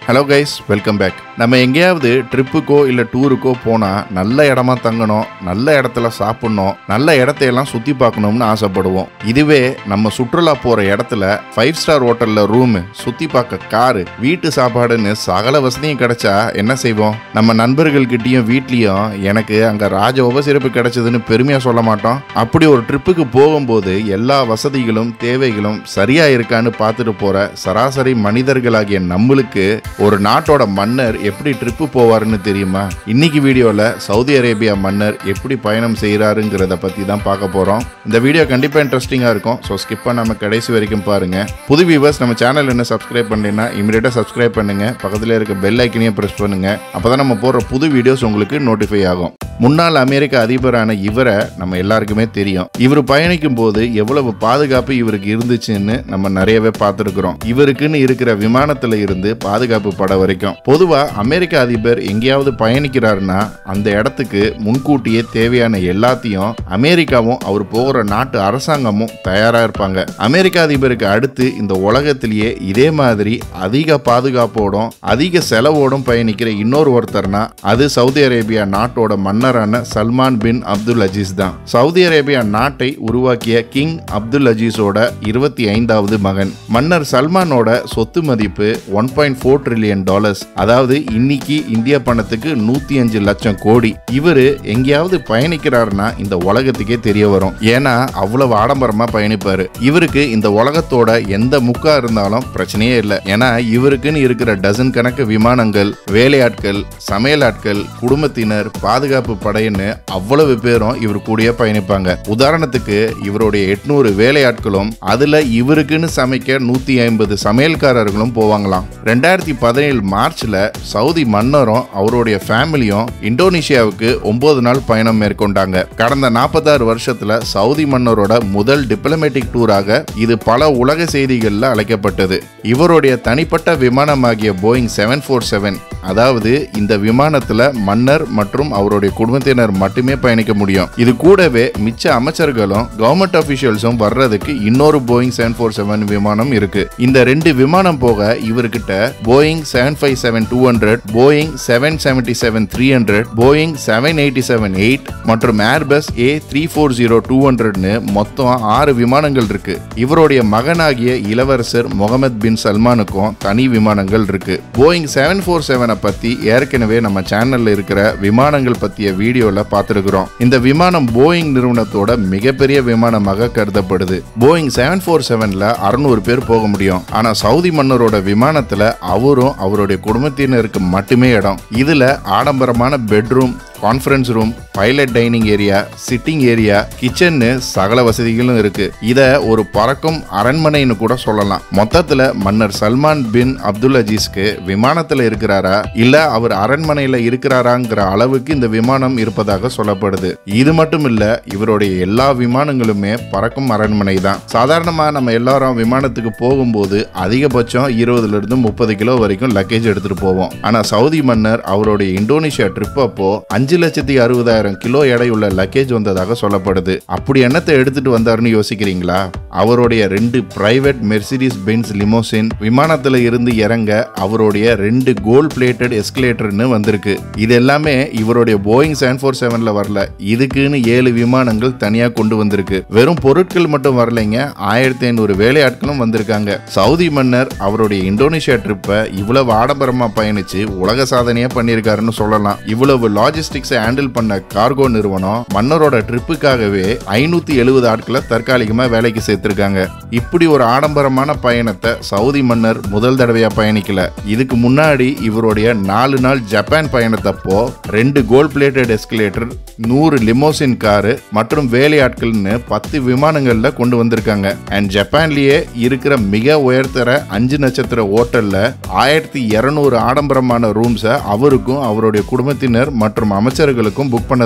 hello guys welcome back நம்ம எங்கேயாவது ட்ரிப்புக்கோ இல்லை டூருக்கோ போனால் நல்ல இடமா தங்கணும் நல்ல இடத்துல சாப்பிடணும் நல்ல இடத்தையெல்லாம் சுற்றி பார்க்கணும்னு ஆசைப்படுவோம் இதுவே நம்ம சுற்றுலா போகிற இடத்துல ஃபைவ் ஸ்டார் ஹோட்டலில் ரூமு சுற்றி பார்க்க காரு வீட்டு சாப்பாடுன்னு சகல வசதியும் கிடைச்சா என்ன செய்வோம் நம்ம நண்பர்கள்கிட்டயும் வீட்லேயும் எனக்கு அங்கே ராஜ உபசரிப்பு கிடைச்சதுன்னு பெருமையாக சொல்ல மாட்டோம் அப்படி ஒரு ட்ரிப்புக்கு போகும்போது எல்லா வசதிகளும் தேவைகளும் சரியாக இருக்கான்னு பார்த்துட்டு போகிற சராசரி மனிதர்களாகிய நம்மளுக்கு ஒரு நாட்டோட மன்னர் எப்படி ட்ரிப்பு போவாருன்னு தெரியுமா இன்னைக்கு வீடியோவில் சவுதி அரேபியா மன்னர் எப்படி பயணம் செய்கிறாருங்கிறத பற்றி தான் பார்க்க போகிறோம் இந்த வீடியோ கண்டிப்பாக இன்ட்ரெஸ்டிங்காக இருக்கும் ஸோ ஸ்கிப் பண்ணாமல் கடைசி வரைக்கும் பாருங்க புது வியூவர்ஸ் நம்ம சேனல் என்ன சப்ஸ்கிரைப் பண்ணலைன்னா இமீடியட்டாக சப்ஸ்கிரைப் பண்ணுங்க பக்கத்தில் இருக்க பெல் ஐக்கனையும் ப்ரெஸ் பண்ணுங்க அப்போ தான் நம்ம போடுற புது வீடியோஸ் உங்களுக்கு நோட்டிஃபை ஆகும் முன்னாள் அமெரிக்க அதிபரான இவரை நம்ம எல்லாருக்குமே தெரியும் இவர் பயணிக்கும் போது எவ்வளவு பாதுகாப்பு இவருக்கு இருந்துச்சுன்னு நம்ம நிறையவே பார்த்துருக்குறோம் இவருக்குன்னு இருக்கிற விமானத்துல இருந்து பாதுகாப்பு பட வரைக்கும் பொதுவா அமெரிக்க அதிபர் எங்கேயாவது பயணிக்கிறாருன்னா அந்த இடத்துக்கு முன்கூட்டியே தேவையான எல்லாத்தையும் அமெரிக்காவும் அவர் போகிற நாட்டு அரசாங்கமும் தயாரா இருப்பாங்க அமெரிக்க அதிபருக்கு அடுத்து இந்த உலகத்திலேயே இதே மாதிரி அதிக பாதுகாப்போடும் அதிக செலவோடும் பயணிக்கிற இன்னொரு ஒருத்தர்னா அது சவுதி அரேபியா நாட்டோட மன்னரான சல்மான் பின் அப்துல் அஜீஸ் தான் சவுதி அரேபியா நாட்டை உருவாக்கிய கிங் அப்துல் அஜீஸோட இருபத்தி ஐந்தாவது மகன் மன்னர் சல்மானோட சொத்து மதிப்பு one point four trillion dollars அதாவது இன்னைக்கு இந்திய பணத்துக்கு நூத்தி அஞ்சு லட்சம் கோடி இவரு எங்கேயாவது பயணிக்கிறாருன்னா இந்த உலகத்துக்கே தெரிய வரும் ஏன்னா அவ்வளவு ஆடம்பரமா பயணிப்பாரு இவருக்கு இந்த உலகத்தோட எந்த முக்கா இருந்தாலும் பிரச்சனையே இல்லை ஏன்னா இவருக்குன்னு இருக்கிற டசன் கணக்கு விமானங்கள் வேலையாட்கள் சமையலாட்கள் குடும்பத்தினர் பாதுகாப்பு படையின்னு அவ்வளவு பேரும் இவர் கூடயே பயணிப்பாங்க உதாரணத்துக்கு இவருடைய எட்நூறு வேலையாட்களும் அதுல இவருக்குன்னு சமைக்க நூத்தி ஐம்பது சமையல்காரர்களும் போவாங்களாம் ரெண்டாயிரத்தி பதினேழு மார்ச்ல சவுதி மன்னரும் அவருடைய ஃபேமிலியும் இந்தோனேஷியாவுக்கு ஒன்பது நாள் பயணம் மேற்கொண்டாங்க கடந்த நாற்பத்தாறு வருஷத்துல சவுதி மன்னரோட முதல் டிப்ளமேட்டிக் டூராக இது பல உலக செய்திகள்ல அழைக்கப்பட்டது இவருடைய தனிப்பட்ட விமானமாகிய போயிங் செவன் ஃபோர் செவன் அதாவது இந்த விமானத்துல மன்னர் மற்றும் அவருடைய குடும்பத்தினர் மட்டுமே பயணிக்க முடியும் இது கூடவே மிச்ச அமைச்சர்களும் கவர்மெண்ட் அபிஷியல்ஸும் வர்றதுக்கு இன்னொரு போயிங் செவன் ஃபோர் செவன் விமானம் இருக்கு இந்த ரெண்டு விமானம் போக இவர்கிட்ட Boeing seven five seven two hundred Boeing seven seventy seven three hundred Boeing seven eighty seven eight மற்றும் Airbus A three four zero two ஹண்ட்ரட்னு மொத்தம் ஆறு விமானங்கள் இருக்கு இவருடைய மகனாகிய இளவரசர் முகமது பின் சல்மானுக்கும் தனி விமானங்கள் இருக்கு போயிங் செவன் ஃபோர் செவனை பத்தி ஏற்கனவே நம்ம சேனல்ல இருக்கிற விமானங்கள் பத்திய வீடியோல பார்த்துருக்கிறோம் இந்த விமானம் போயிங் நிறுவனத்தோட மிகப்பெரிய விமானமாக கருதப்படுது போயிங் செவன் ஃபோர் செவன்ல அறுநூறு பேர் போக முடியும் ஆனா சவுதி மன்னரோட விமானத்துல அவரும் அவருடைய குடும்பத்தினருக்கு மட்டுமே இடம் இதுல ஆடம்பரமான bedroom conference room pilot dining area sitting area கிச்சன்னு சகல வசதிகளும் இருக்கு இத ஒரு பறக்கும் அரண்மனைன்னு கூட சொல்லலாம் மொத்தத்துல மன்னர் சல்மான் பின் அப்துல் அஜீஸ்க்கு விமானத்துல இருக்கிறாரா இல்ல அவர் அரண்மனையில இருக்கிறாராங்கிற அளவுக்கு இந்த விமானம் இருப்பதாக சொல்லப்படுது இது மட்டும் இல்ல இவருடைய எல்லா விமானங்களுமே பறக்கும் அரண்மனை தான் சாதாரணமா நம்ம எல்லாரும் விமானத்துக்கு போகும்போது அதிகபட்சம் இருபதுல இருந்து முப்பது கிலோ வரைக்கும் லக்கேஜ் எடுத்துட்டு போவோம் ஆனா சவுதி மன்னர் அவருடைய இந்தோனேஷியா ட்ரிப் அப்போ அஞ்சு லட்சத்தி அறுபதாயிரம் கிலோ எடையுள்ள லக்கேஜ் வந்ததாக சொல்லப்படுது அப்படி என்னத்தை எடுத்துட்டு வந்தாருன்னு யோசிக்கிறீங்களா அவருடைய ரெண்டு பிரைவேட் மெர்சிடிஸ் பென்ஸ் லிமோசின் விமானத்துல இருந்து இறங்க அவருடைய ரெண்டு கோல்ட் பிளேட்டட் எஸ்கலேட்டர்னு வந்திருக்கு இது எல்லாமே இவருடைய போயிங் செவன் ஃபோர் செவன்ல வரல இதுக்குன்னு ஏழு விமானங்கள் தனியா கொண்டு வந்திருக்கு வெறும் பொருட்கள் மட்டும் வரலைங்க ஆயிரத்தி ஐநூறு வேலையாட்களும் வந்திருக்காங்க சவுதி மன்னர் அவருடைய இந்தோனேஷியா ட்ரிப்பை இவ்வளவு ஆடம்பரமா பயணிச்சு உலக சாதனையா பண்ணியிருக்காருன்னு சொல்லலாம் இவ்வளவு லாஜிஸ்டிக்ஸை ஹேண்டில் பண்ண கார்கோ நிறுவனம் மன்னரோட ட்ரிப்புக்காகவே ஐநூத்தி எழுபது ஆட்களை தற்காலிகமா வேலைக்கு சேர்த்திருக்காங்க இப்படி ஒரு ஆடம்பரமான பயணத்தை சவுதி மன்னர் முதல் தடவையா பயணிக்கல இதுக்கு முன்னாடி இவருடைய நாலு நாள் ஜப்பான் பயணத்தப்போ ரெண்டு கோல்ட் பிளேட்டட் எஸ்கலேட்டர் நூறு லிமோசின் காரு மற்றும் வேலையாட்கள்னு பத்து விமானங்கள்ல கொண்டு வந்திருக்காங்க அண்ட் ஜப்பான்லயே இருக்கிற மிக உயர்தர அஞ்சு நட்சத்திர ஹோட்டல்ல ஆயிரத்தி இருநூறு ஆடம்பரமான ரூம்ஸை அவருக்கும் அவருடைய குடும்பத்தினர் மற்றும் அமைச்சர்களுக்கும் புக் பண்ண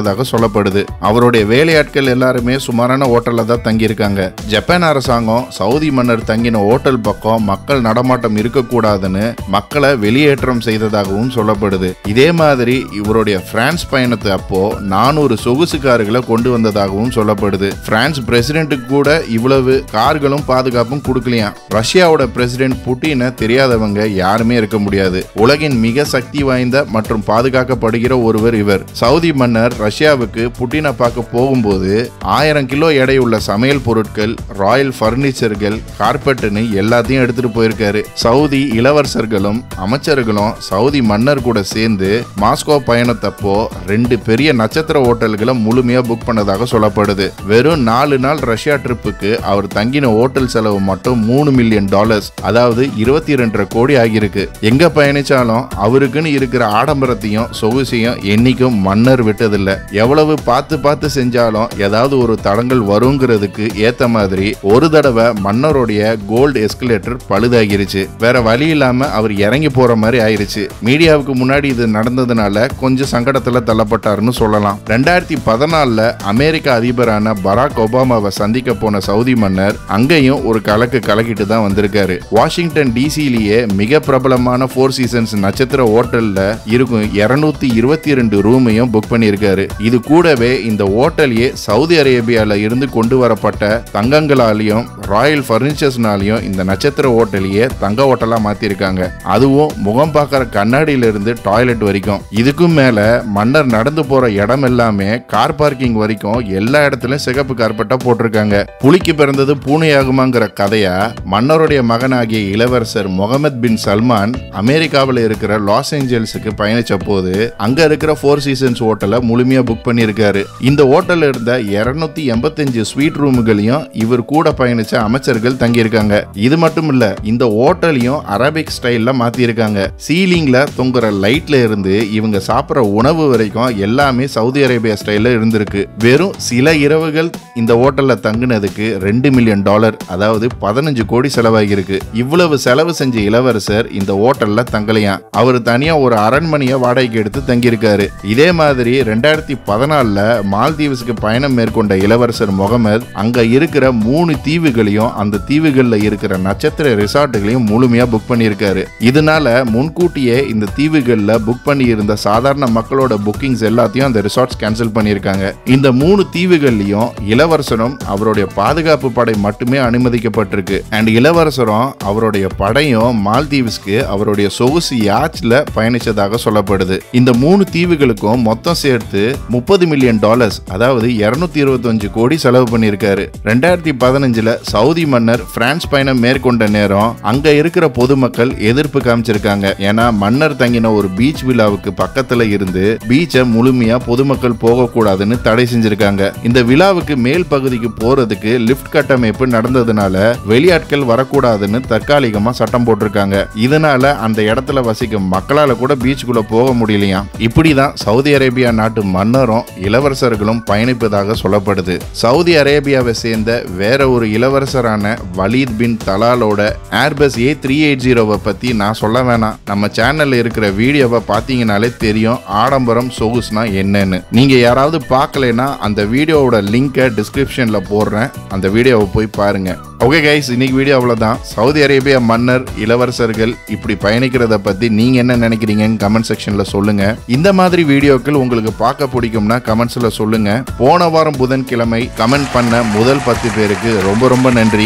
பண்ணதாக சொல்லப்படுது அவருடைய வேலையாட்கள் எல்லாருமே சுமாரான ஹோட்டல்ல தான் தங்கியிருக்காங்க ஜப்பான் அரசாங்கம் சவுதி மன்னர் தங்கின ஹோட்டல் பக்கம் மக்கள் நடமாட்டம் இருக்கக்கூடாதுன்னு மக்களை வெளியேற்றம் செய்ததாகவும் சொல்லப்படுது இதே மாதிரி இவருடைய பிரான்ஸ் பயணத்து அப்போ நானூறு சொகுசு கார்களை கொண்டு வந்ததாகவும் சொல்லப்படுது பிரான்ஸ் பிரசிடென்ட்டுக்கு கூட இவ்வளவு கார்களும் பாதுகாப்பும் கொடுக்கலையாம் ரஷ்யாவோட பிரசிடென்ட் புட்டினை தெரியாதவங்க யாருமே இருக்க முடியாது உலகின் மிக சக்தி வாய்ந்த மற்றும் பாதுகாக்கப்படுகிற ஒருவர் இவர் சவுதி மன்னர் ரஷ்யாவுக்கு புட்டினை பார்க்க போகும்போது ஆயிரம் கிலோ எடையுள்ள சமையல் பொருட்கள் ராயல் பர்னிச்சர்கள் கார்பெட்டுன்னு எல்லாத்தையும் எடுத்துட்டு போயிருக்காரு சவுதி இளவரசர்களும் அமைச்சர்களும் சவுதி மன்னர் கூட சேர்ந்து மாஸ்கோ பயணத்தப்போ ரெண்டு பெரிய நட்சத்திர ஹோட்டல்களை முழுமையா புக் பண்ணதாக சொல்லப்படுது வெறும் நாலு நாள் ரஷ்யா ட்ரிப்புக்கு அவர் தங்கின ஹோட்டல் செலவு மட்டும் மூணு மில்லியன் டாலர்ஸ் அதாவது இருபத்தி ரெண்டரை கோடி ஆகியிருக்கு எங்க பயணிச்சாலும் அவருக்குன்னு இருக்கிற ஆடம்பரத்தையும் சொகுசையும் என்னைக்கும் மன்னர் விட்டதில்ல எவ்வளவு பார்த்து பார்த்து செஞ்சாலும் ஏதாவது ஒரு தடங்கள் வருங்கிறதுக்கு ஏத்த மாதிரி ஒரு தடவை மன்னருடைய கோல்டு எஸ்கலேட்டர் பழுதாகிருச்சு வேற வழி இல்லாம அவர் இறங்கி போற மாதிரி ஆயிருச்சு மீடியாவுக்கு முன்னாடி இது நடந்ததுனால கொஞ்சம் சங்கடத்துல தள்ளப்பட்டாருன்னு சொல்லலாம் ரெண்டாயிரத்தி பதினாலுல அமெரிக்க அதிபரான பராக் ஒபாமாவை சந்திக்க போன சவுதி மன்னர் அங்கேயும் ஒரு கலக்கு கலக்கிட்டு தான் வந்திருக்காரு வாஷிங்டன் டிசிலேயே மிக பிரபலமான ஃபோர் சீசன்ஸ் நட்சத்திர ஹோட்டல்ல இருக்கும் இருநூத்தி இருபத்தி ரெண்டு ரூமையும் புக் பண்ணியிருக்காரு இது கூடவே இந்த ஹோட்டலையே சவுதி அரேபியால இருந்து கொண்டு வரப்பட்ட தங்கங்களாலையும் ராயல் பர்னிச்சர்ஸ்னாலையும் இந்த நட்சத்திர ஹோட்டலையே தங்க ஹோட்டலா மாத்திருக்காங்க அதுவும் முகம் பார்க்கற கண்ணாடியில இருந்து டாய்லெட் வரைக்கும் இதுக்கும் மேல மன்னர் நடந்து போற இடம் எல்லாமே கார் பார்க்கிங் வரைக்கும் எல்லா இடத்துலயும் சிகப்பு கார்பெட்டா போட்டிருக்காங்க புலிக்கு பிறந்தது பூனையாகுமாங்கிற கதையா மன்னருடைய மகனாகிய இளவரசர் முகமது பின் சல்மான் அமெரிக்காவில் இருக்கிற லாஸ் ஏஞ்சல்ஸுக்கு பயணிச்ச போது அங்க இருக்கிற ஃபோர் சீசன்ஸ் ஹோட்டலை முழுமையா புக் பண்ணியிருக்காரு இந்த ஹோட்டல்ல இருந்த இருநூத்தி எண்பத்தஞ்சு ஸ்வீட் ரூமுகளையும் இவர் கூட பயணிச்ச அமைச்சர்கள் தங்கியிருக்காங்க இது மட்டும் இல்ல இந்த ஹோட்டலையும் அரபிக் ஸ்டைல்ல மாத்திருக்காங்க சீலிங்ல தொங்குற லைட்ல இருந்து இவங்க சாப்பிட்ற உணவு வரைக்கும் எல்லாமே சவுதி அரேபியா ஸ்டைல்ல இருந்திருக்கு வெறும் சில இரவுகள் இந்த ஹோட்டல்ல தங்குனதுக்கு ரெண்டு மில்லியன் டாலர் அதாவது பதினஞ்சு கோடி செலவாகியிருக்கு இவ்வளவு செலவு செஞ்ச இளவரசர் இந்த ஹோட்டல்ல தங்கலையாம் அவர் தனியா ஒரு அரண்மனையை வாடகைக்கு எடுத்து தங்கியிருக்காரு இதே மாதிரி ரெண்டாயிரத்தி பதினாலுல மால்தீவ்ஸ்க்கு பயணம் மேற்கொண்ட இளவரசர் முகமது அங்க இருக்கிற மூணு தீவுகளையும் அந்த தீவுகள்ல இருக்கிற நட்சத்திர ரிசார்ட்டுகளையும் முழுமையா புக் பண்ணியிருக்காரு இதனால முன்கூட்டியே இந்த தீவுகள்ல புக் பண்ணி இருந்த சாதாரண மக்களோட புக்கிங்ஸ் எல்லாத்தையும் அந்த ரிசார்ட்ஸ் கேன்சல் பண்ணியிருக்காங்க இந்த மூணு தீவுகள்லயும் இளவரசரும் அவருடைய பாதுகாப்பு படை மட்டுமே அனுமதிக்கப்பட்டிருக்கு அண்ட் இளவரசரும் அவருடைய படையும் மால்தீவ்ஸ்க்கு அவருடைய சொகுசு யாட்ச்ல பயணிச்சதாக சொல்லப்படுது இந்த மூணு தீவுகளுக்கும் மொத்தம் சேர்த்து முப்பது மில்லியன் டாலர்ஸ் அதாவது இருநூத்தி இருபத்தஞ்சு கோடி செலவு பண்ணியிருக்காரு ரெண்டாயிரத்தி பதினஞ்சுல சவுதி மன்னர் பிரான்ஸ் பயணம் மேற்கொண்ட நேரம் அங்க இருக்கிற பொதுமக்கள் எதிர்ப்பு காமிச்சிருக்காங்க ஏன்னா மன்னர் தங்கின ஒரு பீச் விழாவுக்கு பக்கத்துல இருந்து பீச்சை முழுமையா பொதுமக்கள் போகக்கூடாதுன்னு தடை செஞ்சிருக்காங்க இந்த விழாவுக்கு மேல் பகுதிக்கு போறதுக்கு லிஃப்ட் கட்டமைப்பு நடந்ததுனால வெளியாட்கள் வரக்கூடாதுன்னு தற்காலிகமா சட்டம் போட்டிருக்காங்க இதனால அந்த இடத்துல வசிக்கும் மக்களால கூட பீச்சுக்குள்ள போக முடியலையாம் இப்படிதான் சவுதி அரேபியா நாட்டு மன்னரும் இளவரசர்களும் பயணிப்பதாக சொல்லப்படுது சவுதி அரேபியாவை சேர்ந்த வேற ஒரு இளவரசரான வலீத் பின் தலாலோட ஏர்பஸ் ஏ த்ரீ எயிட் ஜீரோவை பத்தி நான் சொல்ல வேணாம் நம்ம சேனல்ல இருக்கிற வீடியோவை பார்த்தீங்கனாலே தெரியும் ஆடம்பரம் சொகுஸ்னா என்னன்னு நீங்க யாராவது பார்க்கலைன்னா அந்த வீடியோவோட லிங்கை டிஸ்கிரிப்ஷன்ல போடுறேன் அந்த வீடியோவை போய் பாருங்க ஓகே கைஸ் இன்னைக்கு வீடியோ அவ்வளவுதான் சவுதி அரேபியா மன்னர் இளவரசர்கள் இப்படி பயணிக்கிறத பத்தி நீங்க என்ன நினைக்கிறீங்கன்னு கமெண்ட் செக்ஷன்ல சொல்லுங்க இந்த மாதிரி வீடியோக்கள் உங்களுக்கு பார்க்க பிடிக்கும்னா கமெண்ட்ஸ்ல சொல்லுங்க போன வாரம் புதன்கிழமை கமெண்ட் பண்ண முதல் பத்து பேருக்கு ரொம்ப ரொம்ப நன்றி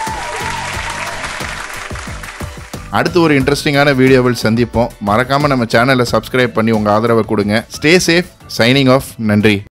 அடுத்து ஒரு இன்ட்ரெஸ்டிங்கான வீடியோவில் சந்திப்போம் மறக்காம நம்ம சேனலை சப்ஸ்கிரைப் பண்ணி உங்க ஆதரவை கொடுங்க ஸ்டே சேஃப் சைனிங் ஆஃப் நன்றி